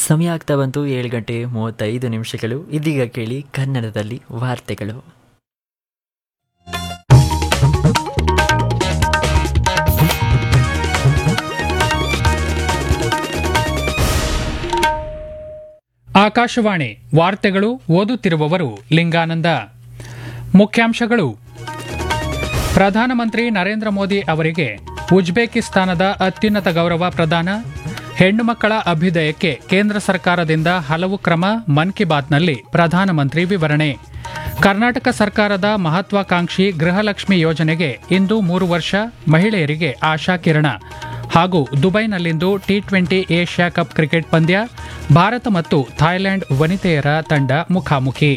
ಸಮಯ ಆಗ್ತಾ ಬಂತು ಏಳು ಗಂಟೆ ಮೂವತ್ತೈದು ನಿಮಿಷಗಳು ಇದೀಗ ಕೇಳಿ ಕನ್ನಡದಲ್ಲಿ ವಾರ್ತೆಗಳು ಆಕಾಶವಾಣಿ ವಾರ್ತೆಗಳು ಓದುತ್ತಿರುವವರು ಲಿಂಗಾನಂದ ಮುಖ್ಯಾಂಶಗಳು ಪ್ರಧಾನಮಂತ್ರಿ ನರೇಂದ್ರ ಮೋದಿ ಅವರಿಗೆ ಉಜ್ಬೇಕಿಸ್ತಾನದ ಅತ್ಯುನ್ನತ ಗೌರವ ಪ್ರದಾನ ಹೆಣ್ಣು ಮಕ್ಕಳ ಅಭ್ಯುದಯಕ್ಕೆ ಕೇಂದ್ರ ಸರ್ಕಾರದಿಂದ ಹಲವು ಕ್ರಮ ಮನ್ ಕಿ ಬಾತ್ನಲ್ಲಿ ಪ್ರಧಾನಮಂತ್ರಿ ವಿವರಣೆ ಕರ್ನಾಟಕ ಸರ್ಕಾರದ ಮಹತ್ವಾಕಾಂಕ್ಷಿ ಗೃಹಲಕ್ಷ್ಮಿ ಯೋಜನೆಗೆ ಇಂದು ಮೂರು ವರ್ಷ ಮಹಿಳೆಯರಿಗೆ ಆಶಾಕಿರಣ ಹಾಗೂ ದುಬೈನಲ್ಲಿಂದು T twenty Asia cup cricket ಪಂದ್ಯ ಭಾರತ ಮತ್ತು ಥಾಯ್ಲೆಂಡ್ ವನಿತೆಯರ ತಂಡ ಮುಖಾಮುಖಿ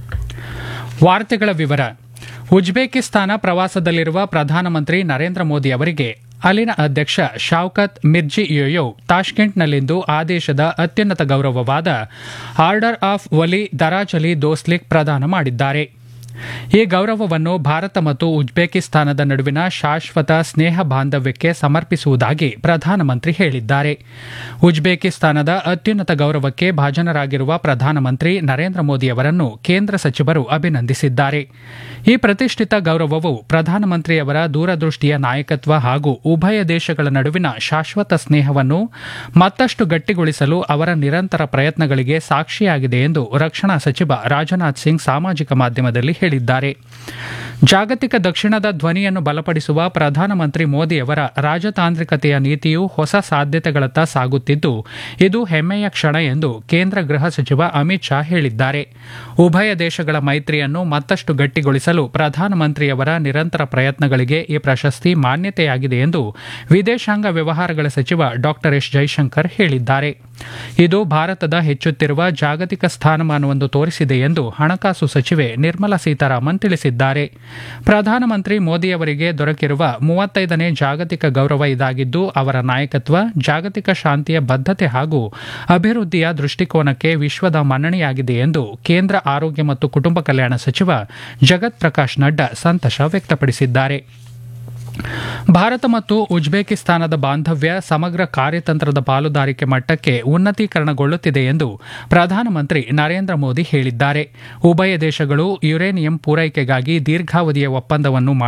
ವಾರ್ತೆಗಳ ವಿವರ ಉಜ್ಬೇಕಿಸ್ತಾನ ಪ್ರವಾಸದಲ್ಲಿರುವ ಪ್ರಧಾನಮಂತ್ರಿ ನರೇಂದ್ರ ಮೋದಿ ಅವರಿಗೆ ಅಲ್ಲಿನ ಅಧ್ಯಕ್ಷ ಶಾವ್ಕತ್ ಮಿರ್ಜಿಯೋಯೋ ತಾಷ್ಕೆಂಟ್ನಲ್ಲಿಂದು ಆದೇಶದ ಅತ್ಯುನ್ನತ ಗೌರವವಾದ order of Oliy Darajali Dostlik ಪ್ರದಾನ ಮಾಡಿದ್ದಾರೆ ಈ ಗೌರವವನ್ನು ಭಾರತ ಮತ್ತು ಉಜ್ಬೇಕಿಸ್ತಾನದ ನಡುವಿನ ಶಾಶ್ವತ ಸ್ನೇಹ ಬಾಂಧವ್ಯಕ್ಕೆ ಸಮರ್ಪಿಸುವುದಾಗಿ ಪ್ರಧಾನಮಂತ್ರಿ ಹೇಳಿದ್ದಾರೆ ಉಜ್ಬೇಕಿಸ್ತಾನದ ಅತ್ಯುನ್ನತ ಗೌರವಕ್ಕೆ ಭಾಜನರಾಗಿರುವ ಪ್ರಧಾನಮಂತ್ರಿ ನರೇಂದ್ರ ಮೋದಿ ಅವರನ್ನು ಕೇಂದ್ರ ಸಚಿವರು ಅಭಿನಂದಿಸಿದ್ದಾರೆ ಈ ಪ್ರತಿಷ್ಠಿತ ಗೌರವವು ಪ್ರಧಾನಮಂತ್ರಿಯವರ ದೂರದೃಷ್ಟಿಯ ನಾಯಕತ್ವ ಹಾಗೂ ಉಭಯ ದೇಶಗಳ ನಡುವಿನ ಶಾಶ್ವತ ಸ್ನೇಹವನ್ನು ಮತ್ತಷ್ಟು ಗಟ್ಟಿಗೊಳಿಸಲು ಅವರ ನಿರಂತರ ಪ್ರಯತ್ನಗಳಿಗೆ ಸಾಕ್ಷಿಯಾಗಿದೆ ಎಂದು ರಕ್ಷಣಾ ಸಚಿವ ರಾಜನಾಥ್ ಸಿಂಗ್ ಸಾಮಾಜಿಕ ಮಾಧ್ಯಮದಲ್ಲಿ ಹೇಳಿದ್ದಾರೆ ಜಾಗತಿಕ ದಕ್ಷಿಣದ ಧ್ವನಿಯನ್ನು ಬಲಪಡಿಸುವ ಪ್ರಧಾನಮಂತ್ರಿ ಮೋದಿಯವರ ರಾಜತಾಂತ್ರಿಕತೆಯ ನೀತಿಯು ಹೊಸ ಸಾಧ್ಯತೆಗಳತ್ತ ಸಾಗುತ್ತಿದ್ದು ಇದು ಹೆಮ್ಮೆಯ ಕ್ಷಣ ಎಂದು ಕೇಂದ್ರ ಗೃಹ ಸಚಿವ ಅಮಿತ್ ಶಾ ಹೇಳಿದ್ದಾರೆ ಉಭಯ ದೇಶಗಳ ಮೈತ್ರಿಯನ್ನು ಮತ್ತಷ್ಟು ಗಟ್ಟಿಗೊಳಿಸಲು ಪ್ರಧಾನಮಂತ್ರಿಯವರ ನಿರಂತರ ಪ್ರಯತ್ನಗಳಿಗೆ ಈ ಪ್ರಶಸ್ತಿ ಮಾನ್ಯತೆಯಾಗಿದೆ ಎಂದು ವಿದೇಶಾಂಗ ವ್ಯವಹಾರಗಳ ಸಚಿವ ಡಾ ಎಸ್ ಜೈಶಂಕರ್ ಹೇಳಿದ್ದಾರೆ ಇದು ಭಾರತದ ಹೆಚ್ಚುತ್ತಿರುವ ಜಾಗತಿಕ ಸ್ಥಾನಮಾನವನ್ನು ತೋರಿಸಿದೆ ಎಂದು ಹಣಕಾಸು ಸಚಿವೆ ನಿರ್ಮಲಾ ಸೀತಾರಾಮನ್ ತಿಳಿಸಿದ್ದಾರೆ ಪ್ರಧಾನಮಂತ್ರಿ ಮೋದಿಯವರಿಗೆ ದೊರಕಿರುವ ಮೂವತ್ತೈದನೇ ಜಾಗತಿಕ ಗೌರವ ಇದಾಗಿದ್ದು ಅವರ ನಾಯಕತ್ವ ಜಾಗತಿಕ ಶಾಂತಿಯ ಬದ್ಧತೆ ಹಾಗೂ ಅಭಿವೃದ್ಧಿಯ ದೃಷ್ಟಿಕೋನಕ್ಕೆ ವಿಶ್ವದ ಮನ್ನಣೆಯಾಗಿದೆ ಎಂದು ಕೇಂದ್ರ ಆರೋಗ್ಯ ಮತ್ತು ಕುಟುಂಬ ಕಲ್ಯಾಣ ಸಚಿವ ಜಗತ್ ಪ್ರಕಾಶ್ ನಡ್ಡಾ ಸಂತಸ ವ್ಯಕ್ತಪಡಿಸಿದ್ದಾರೆ ಭಾರತ ಮತ್ತು ಉಜ್ಬೇಕಿಸ್ತಾನದ ಬಾಂಧವ್ಯ ಸಮಗ್ರ ಕಾರ್ಯತಂತ್ರದ ಪಾಲುದಾರಿಕೆ ಮಟ್ಟಕ್ಕೆ ಉನ್ನತೀಕರಣಗೊಳ್ಳುತ್ತಿದೆ ಎಂದು ಪ್ರಧಾನಮಂತ್ರಿ ನರೇಂದ್ರ ಮೋದಿ ಹೇಳಿದ್ದಾರೆ ಉಭಯ ದೇಶಗಳು ಯುರೇನಿಯಂ ಪೂರೈಕೆಗಾಗಿ ದೀರ್ಘಾವಧಿಯ ಒಪ್ಪಂದವನ್ನು